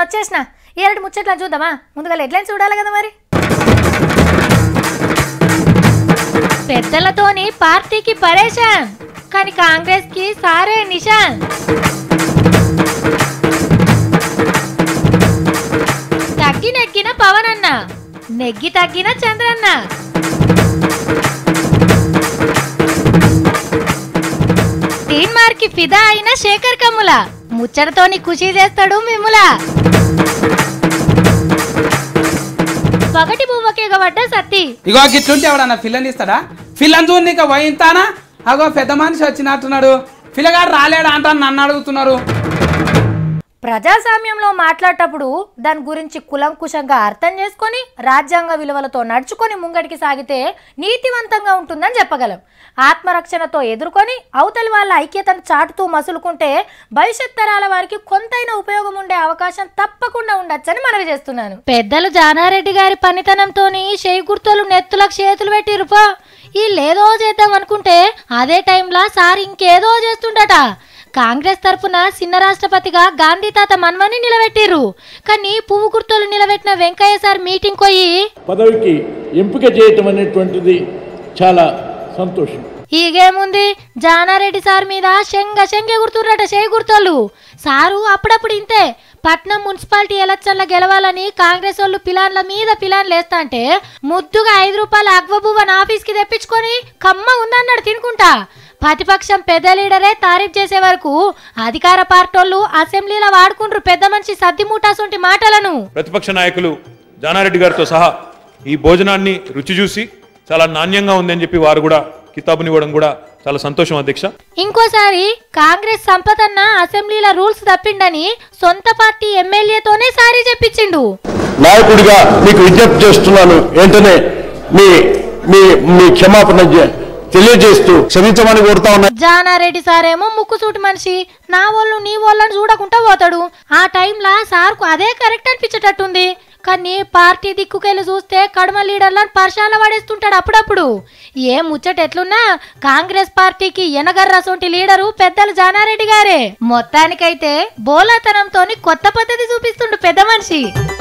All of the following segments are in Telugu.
వచ్చేసిన ఏరటి ముచ్చట్లా చూద్దామా ముందుగా హెడ్లైన్ చూడాలి కదా మరి పెద్దలతోని పార్టీకి పరేషాన్ కానీ కాంగ్రెస్ కి సారే నిషాన్ తగ్గి నెగ్గిన పవన్ అన్న నెగ్గి తగ్గిన చంద్రన్న తీన్మార్ కి ఫిదా అయిన శేఖర్ కమ్ముల ముచ్చటతోని ఖుషి చేస్తాడు మిమ్ముల పగటి బువ్వకేగ పడ్డ సత్తి ఇగో గిట్లుంటే ఎవడన్నా ఫిల్లని ఇస్తాడా ఫిల్లని చూడు నీకు వయింతానా అగో పెద్ద మనిషి వచ్చినట్టున్నాడు పిల్లగాడు రాలేడా అంటా నన్ను అడుగుతున్నారు ప్రజాస్వామ్యంలో మాట్లాడేటప్పుడు దాని గురించి కులంకుశంగా అర్థం చేసుకొని రాజ్యాంగ విలువలతో నడుచుకొని ముంగడికి సాగితే నీతివంతంగా ఉంటుందని చెప్పగలం ఆత్మరక్షణతో ఎదుర్కొని అవతలి వాళ్ళ ఐక్యతను చాటుతూ మసులుకుంటే భవిష్యత్ తరాల వారికి కొంతైనా ఉపయోగం ఉండే అవకాశం తప్పకుండా ఉండొచ్చని మనవి చేస్తున్నాను పెద్దలు జానారెడ్డి గారి పనితనంతోని చేయి గుర్తులు నెత్తులకు చేతులు పెట్టిరుపో వీళ్ళేదో చేద్దాం అనుకుంటే అదే టైంలో సార్ ఇంకేదో చేస్తుండట కాంగ్రెస్ తరఫున చిన్న రాష్ట్రపతిగా గాంధీ తాత మన్మని నిలబెట్టిర్రు కానీ పువ్వు గుర్తులు నిలబెట్టిన వెంకయ్య సార్ మీటింగ్ పోయి పదవికి ఎంపిక చేయటం అనేటువంటిది చాలా సంతోషం ఈగేముంది జానారెడ్డి సార్ మీద శంగ శంగ గుర్తుర్రట చేయి గుర్తోళ్ళు సారు అప్పుడప్పుడు ఇంతే పట్నం మున్సిపాలిటీ ఎలక్షన్ల గెలవాలని కాంగ్రెస్ వాళ్ళు పిలాన్ల మీద పిలాన్లు వేస్తా అంటే ముద్దుగా ఐదు రూపాయల అగ్వబువ్వన్ ఆఫీస్కి తెప్పించుకొని కమ్మ ఉందన్నాడు తినుకుంటా ప్రతిపక్షం పెద్ద లీడరే తారీఫ్ చేసే వరకు అధికార పార్టోళ్ళు అసెంబ్లీలో వాడుకుండ్రు పెద్ద మనిషి సద్ది ముఠాసుంటి మాటలను ప్రతిపక్ష నాయకులు జానారెడ్డి గారితో సహా ఈ భోజనాన్ని రుచి చూసి చాలా నాణ్యంగా ఉందని చెప్పి వారు కూడా కితాబునివ్వడం కూడా చాలా సంతోషం అధ్యక్ష ఇంకోసారి కాంగ్రెస్ సంపదన్న అసెంబ్లీల రూల్స్ తప్పిండని సొంత పార్టీ ఎమ్మెల్యేతోనే సారీ చెప్పించిండు నాయకుడిగా మీకు విజ్ఞప్తి చేస్తున్నాను వెంటనే మీ మీ మీ క్షమాపణ చే- తెలియజేస్తూ క్షమించమని కోరుతా ఉన్నా జానారెడ్డి సారేమో ముక్కుసూటి మనిషి నా వాళ్ళు నీ వాళ్ళని చూడకుండా పోతాడు ఆ టైంలో సార్కు అదే కరెక్ట్ అనిపించేటట్టుంది కానీ పార్టీ దిక్కుకెళ్ళి చూస్తే కడమ లీడర్లను పర్షాల పడేస్తుంటాడు అప్పుడప్పుడు ఏ ముచ్చట ఎట్లున్నా కాంగ్రెస్ పార్టీకి ఎనగర్రసొంటి లీడరు పెద్దలు జానారెడ్డి గారే మొత్తానికైతే బోలాతనంతోని కొత్త పద్ధతి చూపిస్తుండు పెద్ద మనిషి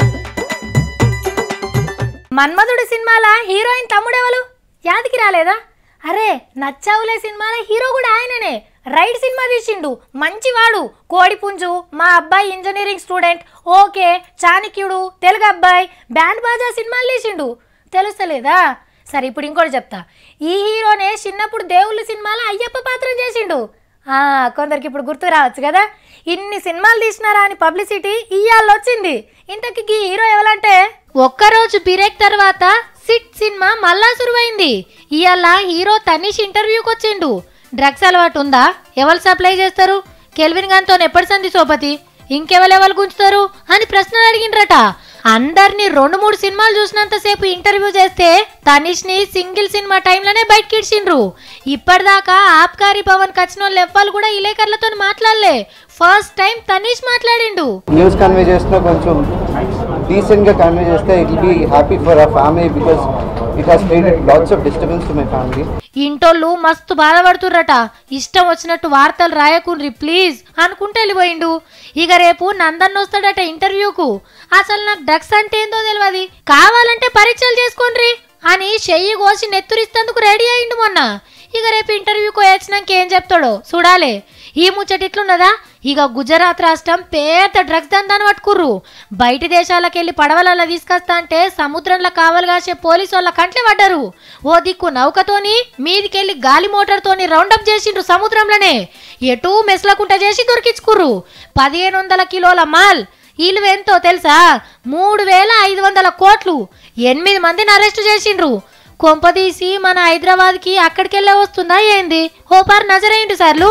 మన్మధుడు సినిమాల హీరోయిన్ తమ్ముడెవలు యాదికి రాలేదా అరే నచ్చావులే సినిమాల హీరో కూడా ఆయననే రైడ్ సినిమా తీసిండు మంచివాడు కోడిపుంజు మా అబ్బాయి ఇంజనీరింగ్ స్టూడెంట్ ఓకే చాణక్యుడు తెలుగు అబ్బాయి బ్యాండ్ బాజా సినిమాలు తీసిండు తెలుస్తలేదా సరే ఇప్పుడు ఇంకోటి చెప్తా ఈ హీరోనే చిన్నప్పుడు దేవుళ్ళ సినిమాలో అయ్యప్ప పాత్ర చేసిండు ఆ, కొందరికి ఇప్పుడు గుర్తు రావచ్చు కదా ఇన్ని సినిమాలు తీసినారా అని పబ్లిసిటీ ఇయ్యాళ్ళు వచ్చింది ఇంతకి ఈ హీరో ఎవరంటే ఒక్కరోజు బ్రేక్ తర్వాత సిట్ సినిమా మళ్ళా సురువైంది ఇవాళ హీరో తనీష్ ఇంటర్వ్యూకి వచ్చిండు డ్రగ్స్ అలవాటు ఉందా ఎవరు సప్లై చేస్తారు కెల్విన్ గాన్తో ఎప్పటి సంది సోపతి ఇంకెవరెవరు గుంచుతారు అని ప్రశ్నలు అడిగిండ్రట అందరినీ రెండు మూడు సినిమాలు చూసినంతసేపు ఇంటర్వ్యూ చేస్తే తనిష్ ని సింగిల్ సినిమా టైంలోనే బయటకి ఇడ్చిండ్రు ఇప్పటిదాకా ఆబ్కారీ భవన్ వచ్చిన వాళ్ళు ఎవ్వరు కూడా ఇలేకర్లతో మాట్లాడలే ఫస్ట్ టైం తనీష్ మాట్లాడిండు న్యూస్ కన్వే చేస్తున్నా కొంచెం డీసెంట్గా కన్వే చేస్తే it be happy for a family because it has created lots of disturbance to my family ఇంటోళ్ళు మస్తు బాధపడుతుర్రట ఇష్టం వచ్చినట్టు వార్తలు రాయకుండ్రి ప్లీజ్ అనుకుంటే వెళ్ళిపోయిండు ఇక రేపు నందన్ వస్తాడట ఇంటర్వ్యూకు అసలు నాకు డ్రగ్స్ అంటే ఏందో తెలియదు కావాలంటే పరీక్షలు చేసుకోండ్రి అని చెయ్యి కోసి నెత్తురిస్తేందుకు రెడీ అయిండు మొన్న ఇక రేపు ఇంటర్వ్యూకి వచ్చినాక ఏం చెప్తాడో చూడాలి ఈ ముచ్చట ఇట్లున్నదా ఇక గుజరాత్ రాష్ట్రం పేద డ్రగ్స్ దందాన్ని పట్టుకుర్రు బయటి దేశాలకు వెళ్ళి పడవలలో తీసుకొస్తా అంటే సముద్రంలో కావలు కాసే పోలీసు వాళ్ళ కంట్లే పడ్డారు ఓ దిక్కు నౌకతోని మీదికెళ్ళి గాలి మోటార్తోని రౌండప్ చేసిండ్రు సముద్రంలోనే ఎటూ మెస్లకుంట చేసి దొరికించుకుర్రు పదిహేను వందల కిలోల మాల్ ఇలువ ఎంతో తెలుసా మూడు వేల ఐదు వందల కోట్లు ఎనిమిది మందిని అరెస్ట్ చేసిండ్రు కొంపదీసి మన హైదరాబాద్కి అక్కడికెళ్ళే వస్తుందా ఏంది హోపార్ నజరేయండి సార్లు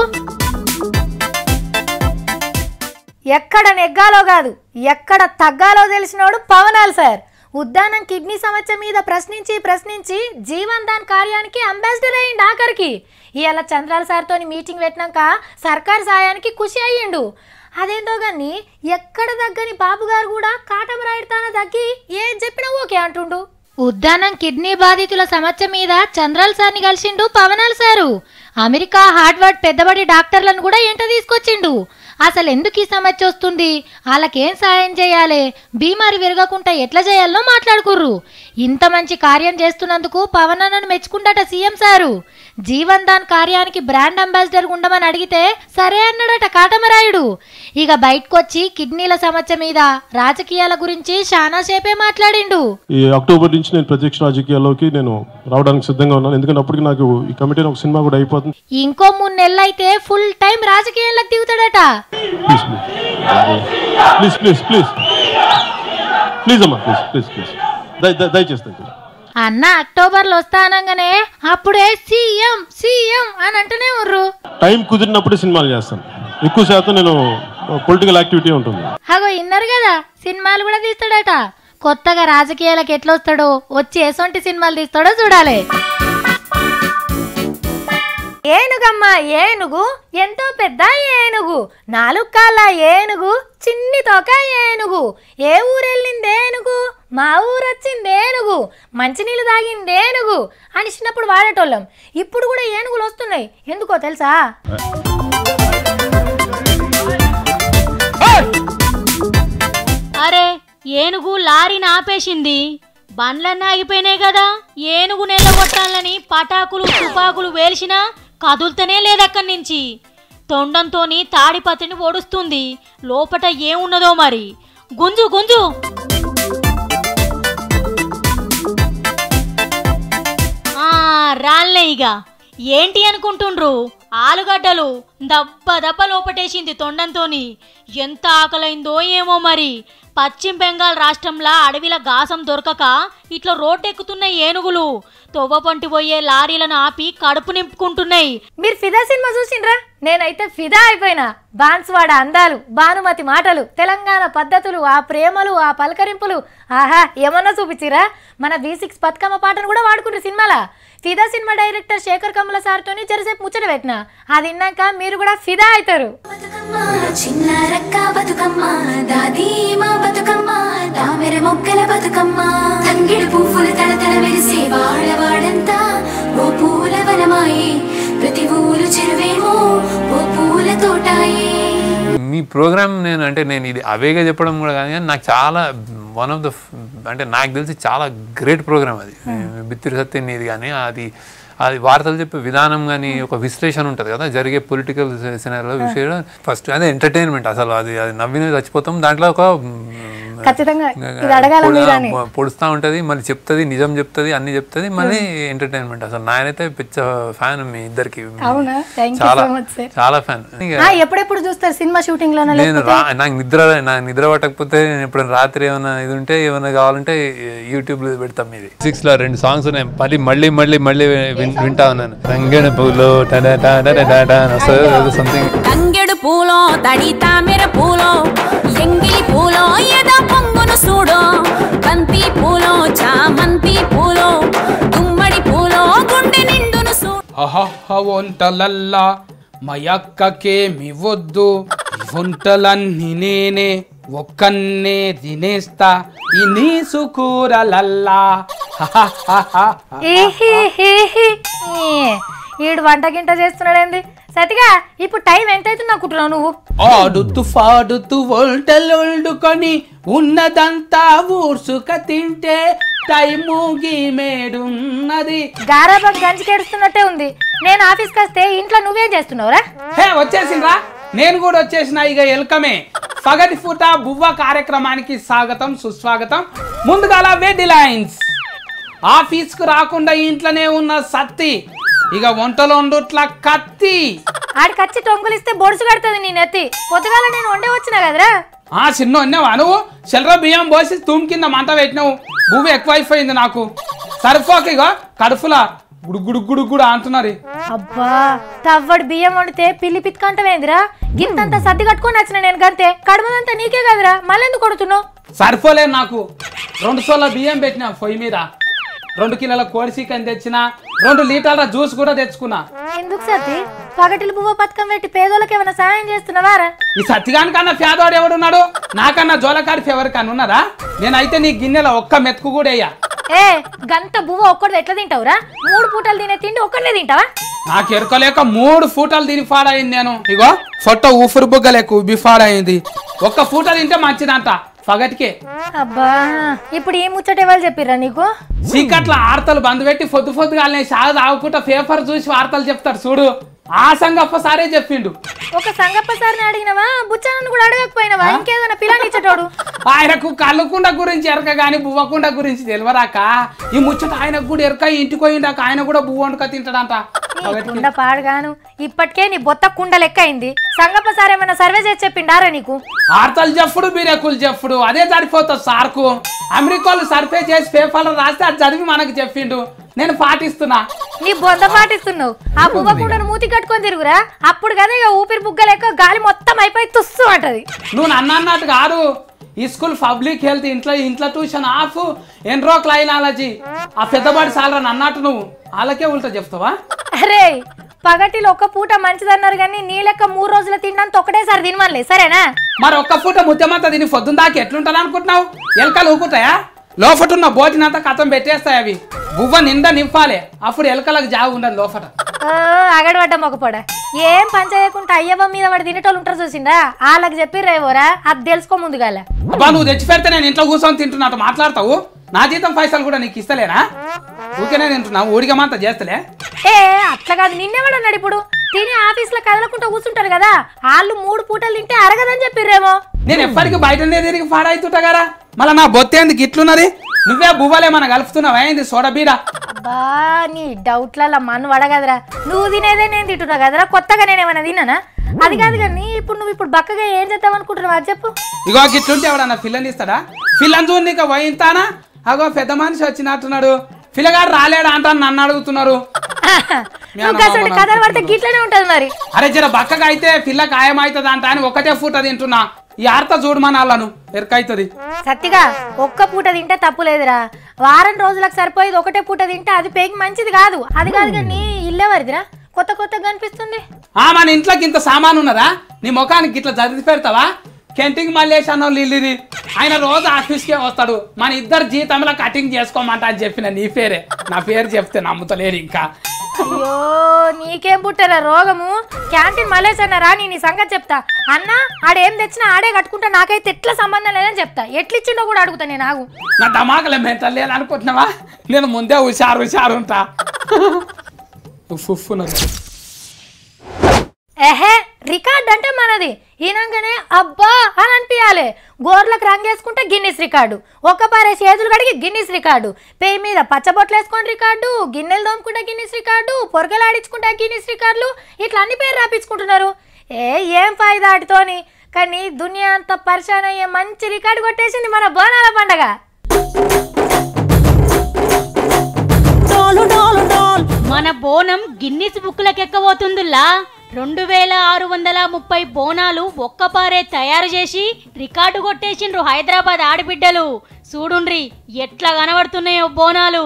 ఎక్కడ నెగ్గాలో కాదు ఎక్కడ తగ్గాలో తెలిసినోడు పవనాలు సార్ ఉద్దానం కిడ్నీ సమస్య మీద ప్రశ్నించి ప్రశ్నించి జీవన్ దాన్ కార్యానికి అంబాసిడర్ అయ్యిండు ఆఖరికి ఇవాళ చంద్రాల సార్తో మీటింగ్ పెట్టినాక సర్కార్ సాయానికి ఖుషి అయ్యిండు అదేందో గాని ఎక్కడ తగ్గని బాబు గారు కూడా కాటమరాయుడుతాన తగ్గి ఏం చెప్పినా ఓకే అంటుండు ఉద్దానం కిడ్నీ బాధితుల సమస్య మీద చంద్రాల సార్ని కలిసిండు పవనాలు సారు అమెరికా హార్డ్వర్డ్ పెద్దబడి డాక్టర్లను కూడా ఎంట తీసుకొచ్చిండు అసలు ఎందుకు ఈ సమస్య వస్తుంది వాళ్ళకేం సాయం చేయాలి బీమారి విరగకుండా ఎట్లా చేయాలో మాట్లాడుకుర్రు ఇంత మంచి కార్యం చేస్తున్నందుకు పవన్ అన్నను మెచ్చుకుండట సీఎం సారు జీవన్ దాన్ కార్యానికి బ్రాండ్ అంబాసిడర్ ఉండమని అడిగితే సరే అన్నాడట కాటమరాయుడు ఇక బయటకొచ్చి కిడ్నీల సమస్య మీద రాజకీయాల గురించి చాలా సేపే మాట్లాడిండు ఈ అక్టోబర్ నుంచి నేను ప్రత్యక్ష రాజకీయాల్లోకి నేను రావడానికి సిద్ధంగా ఉన్నాను ఎందుకంటే అప్పటికి నాకు ఈ కమిటీ ఒక సినిమా కూడా అయిపోతుంది ఇంకో మూడు నెలలు అయితే ఫుల్ టైం రాజకీయాలకు దిగుతాడట please please please please please అమ్మా ప్లీజ్ ప్లీజ్ ప్లీజ్ దయ దయ- దయచేసి దయచేసి అన్న అక్టోబర్లో వస్తా అనగానే అప్పుడే సీఎం సీఎం అని అంటూనే ఉర్రు టైం కుదిరినప్పుడే సినిమాలు చేస్తాను ఎక్కువ శాతం నేను పొలిటికల్ యాక్టివిటీ ఉంటుంది అగో ఇన్నారు కదా సినిమాలు కూడా తీస్తాడట కొత్తగా రాజకీయాలకు ఎట్లా వస్తాడో వచ్చి ఎసొంటి సినిమాలు తీస్తాడో చూడాలి ఏనుగమ్మ ఏనుగు ఎంతో పెద్ద ఏనుగు నాలుగు కాళ్ళ ఏనుగు చిన్ని తోక ఏనుగు ఏ ఊరెళ్ళింది ఏనుగు మా ఊరు వచ్చింది ఏనుగు మంచినీళ్ళు తాగింది ఏనుగు అని చిన్నప్పుడు వాడేటోళ్ళం ఇప్పుడు కూడా ఏనుగులు వస్తున్నాయి ఎందుకో తెలుసా అరే ఏనుగు లారీని ఆపేసింది బండ్లన్నీ ఆగిపోయినాయి కదా ఏనుగు నెల్లగొట్టాలని పటాకులు తుపాకులు వేల్చినా కదులుతనే లేదక్కడి నుంచి తొండంతోని తాడిపత్రిని ఓడుస్తుంది లోపట ఏమున్నదో మరి గుంజు గుంజు ఆ, రాళ్ళే ఇక ఏంటి అనుకుంటుండ్రు ఆలుగడ్డలు దబ్బ దబ్బ లోపటేసింది తొండంతోని ఎంత ఆకలైందో ఏమో మరి పశ్చిమ బెంగాల్ రాష్ట్రంలో అడవిల గాసం దొరకక ఇట్లా రోడ్డెక్కుతున్న ఏనుగులు తొవ్వపంటి పోయే లారీలను ఆపి కడుపు నింపుకుంటున్నాయి మీరు ఫిదా సినిమా చూసిండ్రా నేనైతే ఫిదా అయిపోయినా బాన్స్వాడ అందాలు భానుమతి మాటలు తెలంగాణ పద్ధతులు ఆ ప్రేమలు ఆ పలకరింపులు ఆహా ఏమన్నా చూపించిరా మన వి సిక్స్ బతుకమ్మ పాటను కూడా వాడుకుంటారు సినిమాలా ఫిదా సినిమా డైరెక్టర్ శేఖర్ కమల సార్తోని జరసేపు ముచ్చట పెట్టిన అది విన్నాక మీరు కూడా ఫిదా అవుతారు బతుకమ్మ చిన్న రక్క బతుకమ్మ దాది మా బతుకమ్మ తామెర మొగ్గల బతుకమ్మ తంగిడి పువ్వులు తడతడ మెరిసే వాడవాడంతా ఓ పూల వనమాయే ప్రతి ఊరు చెరువేమో ఓ పూల తోటాయే మీ ప్రోగ్రామ్ నేను అంటే నేను ఇది అవేగా చెప్పడం కూడా కాదు కానీ నాకు చాలా వన్ ఆఫ్ ద అంటే నాకు తెలిసి చాలా గ్రేట్ ప్రోగ్రామ్ అది బిత్తిరి సత్యం ఇది కానీ అది అది వార్తలు చెప్పే విధానం కానీ ఒక విశ్లేషణ ఉంటుంది కదా జరిగే పొలిటికల్ సినారీలో విషయం ఫస్ట్ అదే ఎంటర్టైన్మెంట్ అసలు అది అది నవ్విన చచ్చిపోతాం దాంట్లో ఒక ఖచ్చితంగా ఇది అడగాల మీరని పొడుస్తూ ఉంటుంది మళ్ళీ చెప్తుంది నిజం చెప్తుంది అన్ని చెప్తుంది మళ్ళీ ఎంటర్టైన్మెంట్ అసలు నాయనైతే పిచ్చ ఫ్యాన్ మీ ఇద్దరికి అవునా థ్యాంక్ యూ చాలా సో మచ్ సార్ చాలా ఫ్యాన్ ఎప్పుడెప్పుడు చూస్తారు సినిమా షూటింగ్ లోనే నేను రా నాకు నిద్ర నాకు నిద్ర పట్టకపోతే నేను ఎప్పుడైనా రాత్రి ఏమైనా ఇది ఉంటే ఏమైనా కావాలంటే యూట్యూబ్ లో పెడతాం ఇది సిక్స్ లో రెండు సాంగ్స్ ఉన్నాయి మళ్ళీ మళ్ళీ మళ్ళీ మళ్ళీ విన్- వింటా ఉన్నాను రంగణ పూలో సంథింగ్ తంగెడు పూలో తడి తామెర పూలో ఎంగిలి పూలో ఎద పొంగును చూడో బంతి పూలో చామంతి పూలో గుమ్మడి పూలో గుండె నిండును చూడు అహహ వంటలల్లా మయక్కకేమి వద్దు వంటలన్నీ నేనే ఒక్కన్నే తినేస్తా ఈ నీసు కూరలల్లా హహహహ. ఏహేహేహే. ఏ, ఈడు వంట గింట చేస్తున్నాడేంది సతిగా ఇప్పుడు టైం ఎంత అవుతుంది అనుకుంటున్నావు నువ్వు ఆడుతూ పాడుతూ వంటలు వండుకొని ఉన్నదంతా ఊర్సుక తింటే టైము గీమేడున్నది గారాబం గంజికేడుస్తున్నట్టే ఉంది నేను ఆఫీస్కి వస్తే ఇంట్లో నువ్వేం చేస్తున్నావురా హే వచ్చేసిండ్రా నేను కూడా వచ్చేసిన ఇక ఎల్కమే పగటి పూట బువ్వ కార్యక్రమానికి స్వాగతం సుస్వాగతం ముందుగాల వెడ్డి లైన్స్ ఆఫీస్కు రాకుండా ఇంట్లోనే ఉన్న సత్తి ఇక వంటలు వండుట్ల కత్తి ఆడికి వచ్చి టొంగులిస్తే బొడుసు కడుతుంది నీ నెత్తి పొద్దుగాల నేను వండే వచ్చినా కదరా ఆ చిన్న ఉన్నావా నువ్వు చిల్లర బియ్యం పోసి తుమ్ కింద మంట పెట్టినావు బువ్వ ఎక్కువైపోయింది నాకు సరిపోక ఇక కడుపులా గుడుగుడు గుడుగుడు అంటున్నారు అబ్బా తవ్వడు బియ్యం వండితే పిల్లి పిత్కంటవేందిరా గింతంతా సర్ది కట్టుకొని వచ్చిన నేను గంతే కడుమదంతా నీకే కదరా మళ్ళెందుకు కొడుతున్నావు సరిపోలే నాకు రెండు సోళ్ళ బియ్యం పెట్టిన పొయ్యి మీద రెండు కిలోల కోడి చికెన్ తెచ్చిన రెండు లీటర్ల జ్యూస్ కూడా తెచ్చుకున్నా ఎందుకు సత్తి పగటిలు పువ్వు పథకం పెట్టి పేదోళ్ళకి ఏమైనా సాయం చేస్తున్నావారా ఈ సత్తిగాని కన్నా పేదవాడు ఎవడున్నాడు నాకన్నా జోలకాడి ఎవరికన్నా ఉన్నారా నేనైతే నీ గిన్నెలో ఒక్క మెతుకు కూడా వేయ ఏ గంత బువ్వ ఒక్కడిది ఎట్లా తింటావురా మూడు పూటలు తినే తిండి ఒక్కడనే తింటావా నాకు ఎరకలేక మూడు ఫూటలు తిని పాడైంది నేను ఇగో ఫొట్ట ఊపిరి బుగ్గలేక ఉబ్బి పాడైంది ఒక్క ఫూట తింటే మంచిదంట పగటికే అబ్బా ఇప్పుడు ఈ ముచ్చట ఎవరు చెప్పిర్రా నీకు చీకట్ల ఆర్తలు బంద్ పెట్టి పొద్దు పొద్దుగాలనే షాగ్ తాగుకుంటా పేపర్ చూసి వార్తలు చెప్తాడు చూడు ఆ సంగప్ప సారే చెప్పిండు ఒక సంగప్ప సార్ని అడిగినవా బుచ్చానని కూడా అడగకపోయినవా ఇంకేదైనా పిల్లని ఇచ్చేటోడు ఆయనకు కళ్ళకుండ గురించి ఎరక గాని బువ్వకుండ గురించి తెలియరాక ఈ ముచ్చట ఆయనకు కూడా ఎరక ఇంటికి పోయిండాక ఆయన కూడా బువ్వ వండుక తింటాడంట కుండ పాడుగాను ఇప్పటికే నీ బొత్త కుండ లెక్క అయింది సంగప్ప సార్ ఏమైనా సర్వే చేసి చెప్పిండారా నీకు ఆర్తలు చెప్పుడు బీరేకులు చెప్పుడు అదే సరిపోతుంది సార్కు అమెరికాలు సర్వే చేసి పేపర్లు రాస్తే అది చదివి మనకు చెప్పిండు నేను పాటిస్తున్నా నీ బొంద పాటిస్తున్నావు ఆ బువ్వ కుండను మూతి కట్టుకొని తిరుగురా అప్పుడు కదా ఇక ఊపిరి బుగ్గ లెక్క గాలి మొత్తం అయిపోయి తుస్సు అంటది నువ్వు నన్ను అన్నట్టు కాదు ఈ స్కూల్ పబ్లిక్ హెల్త్ ఇంట్లో ఇంట్లో ట్యూషన్ ఆఫ్ ఎన్రో క్లైనాలజీ ఆ పెద్దవాడి సాలరా అన్నట్టు నువ్వు వాళ్ళకే ఉల్టా చెప్తావా అరే పగటిలో ఒక్క పూట మంచిదన్నారు కానీ నీ లెక్క మూడు రోజుల తిన్నంత ఒకటేసారి తినమనిలే సరేనా మరి ఒక్క పూట ముత్యమంతా దీని పొద్దున్న దాకా ఎట్లుంటుంది అనుకుంటున్నావు ఎలకలు ఊకుంటాయా లోపట ఉన్న భోజనంతా కథం పెట్టేస్తాయి అవి బువ్వ నిండా నింపాలి అప్పుడు ఎలకలకు జాగు ఉండదు లోపట ఓ, అగడబడ్డ మొగపోడ ఏం పని చేయకుండా అయ్యవ్వ మీద వాడు తినేటోళ్ళు ఉంటారు చూసిందా వాళ్ళకి చెప్పిర్రేవోరా అది తెలుసుకో ముందుగాల అబ్బా నువ్వు తెచ్చి పెడితే నేను ఇంట్లో కూర్చొని తింటున్నట్టు మాట్లాడతావు నా జీతం పైసలు కూడా నీకు ఇస్తలేనా ఊరికేనే తింటున్నావు ఊడిగమంతా చేస్తలే ఏ అట్లా కాదు నిన్నెవడన్నాడు ఇప్పుడు తిని ఆఫీస్ లో కదలకుండా కూర్చుంటారు కదా వాళ్ళు మూడు పూటలు తింటే అరగదని చెప్పిర్రేమో నేను ఎప్పటికీ బయటనే తిరిగి పాడైతుంటా కదా మళ్ళీ నా బొత్తేందుకు ఇట్లున్నది నువ్వే బువ్వలేమన్నా కలుపుతున్నావు ఏంది సోడబీడ అబ్బా నీ డౌట్లలో మన్ను వడగదరా నువ్వు తినేదే నేను తింటున్నా కదరా కొత్తగా నేను ఏమైనా తిన్నానా అది కాదు కానీ ఇప్పుడు నువ్వు ఇప్పుడు బక్కగా ఏం చేద్దాం అనుకుంటున్నావు అది చెప్పు ఇగో గిట్లుంటే ఎవడన్నా పిల్లని ఇస్తాడా పిల్లని చూడు నీకు వయింతానా అగో పెద్ద మనిషి వచ్చినట్టున్నాడు పిల్లగాడు రాలేడా అంటాను నన్ను అడుగుతున్నారు నువ్వు కాసండి కథలు పడితే గిట్లనే ఉంటది మరి అరే జర బక్కగా అయితే పిల్ల ఖాయమవుతుంది అంట అని ఒకటే ఫూట తింటున్నా ఈ ఆర్త చూడమని వాళ్ళను ఎరకైతుంది సత్తిగా ఒక్క పూట తింటే తప్పు లేదురా వారం రోజులకు సరిపోయేది ఒకటే పూట తింటే అది పేకి మంచిది కాదు అది కాదు కానీ ఇల్లే వరిదిరా కొత్త కొత్తగా కనిపిస్తుంది ఆ మన ఇంట్లోకి ఇంత సామాన్ ఉన్నదా నీ ముఖానికి ఇట్లా చదివి పెడతావా కెంటింగ్ మల్లేష్ అన్న ఇల్లుది ఆయన రోజు ఆఫీస్కే వస్తాడు మన ఇద్దరు జీతంలో కటింగ్ చేసుకోమంట అని చెప్పిన నీ పేరే నా పేరు చెప్తే నమ్ముతలేరు ఇంకా అయ్యో నీకేం పుట్టారా రోగము క్యాంటీన్ మలేజ్ అన్నారా నీ నీ సంగతి చెప్తా అన్న ఆడేం తెచ్చినా ఆడే కట్టుకుంటా నాకైతే ఎట్లా సంబంధం లేదని చెప్తా ఎట్లిచ్చిండో కూడా అడుగుతా నేను ఆగు నా దమాకలే మెంటల్ లేదు అనుకుంటున్నావా నేను ముందే హుషారు హుషారు ఉంటా ఉఫ్ ఉఫ్ ఉన్నది. ఏహే రికార్డ్ అంటే మనది ఈనంగానే అబ్బా అని అనిపించాలి గోర్లకు రంగేసుకుంటే గిన్నిస్ రికార్డు ఒక్క పారే చేతులు కడిగి గిన్నిస్ రికార్డు పేయి మీద పచ్చబొట్లు వేసుకొని రికార్డు గిన్నెలు తోముకుంటే గిన్నిస్ రికార్డు పొరగలు ఆడించుకుంటే గిన్నిస్ రికార్డులు ఇట్లా అన్ని పేరు రాపించుకుంటున్నారు ఏ ఏం ఫాయిదా అటుతోని కానీ దునియా అంతా పరిశాన్ అయ్యే మంచి రికార్డు కొట్టేసింది మన బోనాల పండగ మన బోనం గిన్నిస్ బుక్లకు ఎక్కబోతుందిలా రెండు వేల ఆరు వందల ముప్పై బోనాలు ఒక్కపారే తయారు చేసి రికార్డు కొట్టేసిండ్రు హైదరాబాద్ ఆడబిడ్డలు చూడుండ్రి ఎట్లా కనబడుతున్నాయో బోనాలు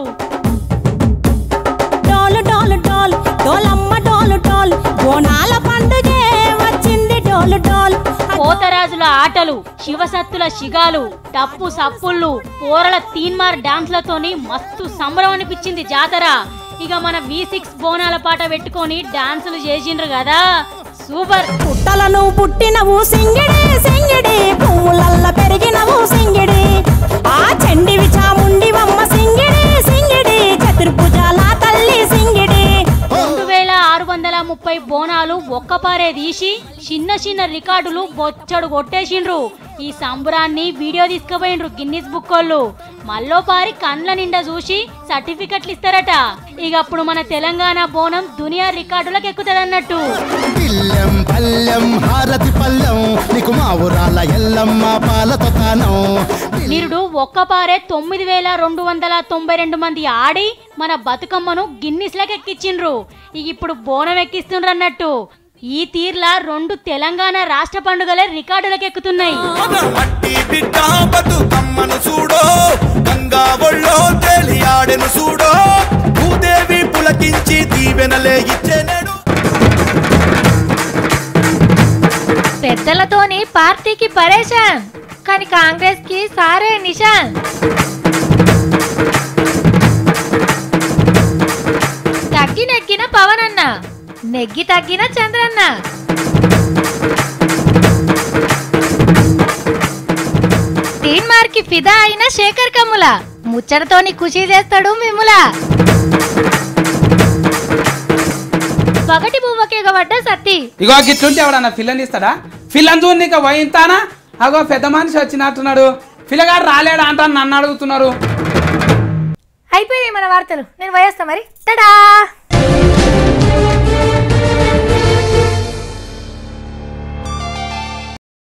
డోలు డోలు డోలు డోలమ్మ డోలు డోలు బోనాల పండుగే వచ్చింది డోలు డోలు పోతరాజుల ఆటలు శివసత్తుల శిగాలు టప్పు సప్పుళ్ళు పోరల తీన్మార్ డాన్స్లతోని మస్తు సంబరం అనిపించింది జాతర ఇక మన వి సిక్స్ బోనాల పాట పెట్టుకొని డాన్సులు చేసిండ్రు కదా సూపర్ పుట్టలను పుట్టినవు సింగిడి సింగిడి పువ్వులల్ల పెరిగినవు సింగిడి ఆ చండివి చాముండివమ్మ సింగిడి సింగిడి చతుర్భుజాల తల్లి సింగిడి రెండు వేల ఆరు వందల ముప్పై బోనాలు ఒక్కపారే తీసి చిన్న చిన్న రికార్డులు బొచ్చడు కొట్టేసిండ్రు ఈ సంబరాన్ని వీడియో తీసుకుపోయిండ్రు గిన్నిస్ బుక్ వాళ్ళు మల్లోపారి కండ్ల నిండా చూసి సర్టిఫికెట్లు ఇస్తారట ఇక అప్పుడు మన తెలంగాణ బోనం దునియా రికార్డులకు ఎక్కుతుంది పిల్లెం పల్లెం హారతి పల్లెం నీకు మా ఊరాల ఎల్లమ్మ పాలతో తానం నిరుడు ఒక్కపారే తొమ్మిది వేల రెండు వందల తొంభై రెండు మంది ఆడి మన బతుకమ్మను గిన్నిస్లకు ఎక్కించిండ్రు ఇక ఇప్పుడు బోనం ఎక్కిస్తుండ్రు అన్నట్టు ఈ తీర్లా రెండు తెలంగాణ రాష్ట్ర పండుగలే రికార్డులకు ఎక్కుతున్నాయి బిడ్డ బతుకమ్మను చూడో గంగా ఒళ్ళో తేలియాడెను చూడో భూదేవి పులకించి దీవెనలే ఇచ్చేనేడు పెద్దలతోని పార్టీకి పరేషాన్ కానీ కాంగ్రెస్ కి సారే నిషాన్ తగ్గి నెగ్గిన పవన్ అన్న నెగ్గి తగ్గిన చంద్రన్న తీన్ మార్కి ఫిదా అయిన శేఖర్ కమ్ముల ముచ్చటతోని ఖుషి చేస్తాడు మిమ్ముల పగటి బువ్వకేగ పడ్డ సత్తి ఇగో గిట్లుంటే ఎవడన్నా ఫిల్లని ఇస్తాడా ఫిల్లని చూడు నీకు పోయింతానా అగో పెద్ద మనిషి వచ్చినట్టున్నాడు పిల్లగాడు రాలేడా అంటా నన్ను అడుగుతున్నారు అయిపోయినాయి మన వార్తలు నేను పోయేస్తా మరి తడా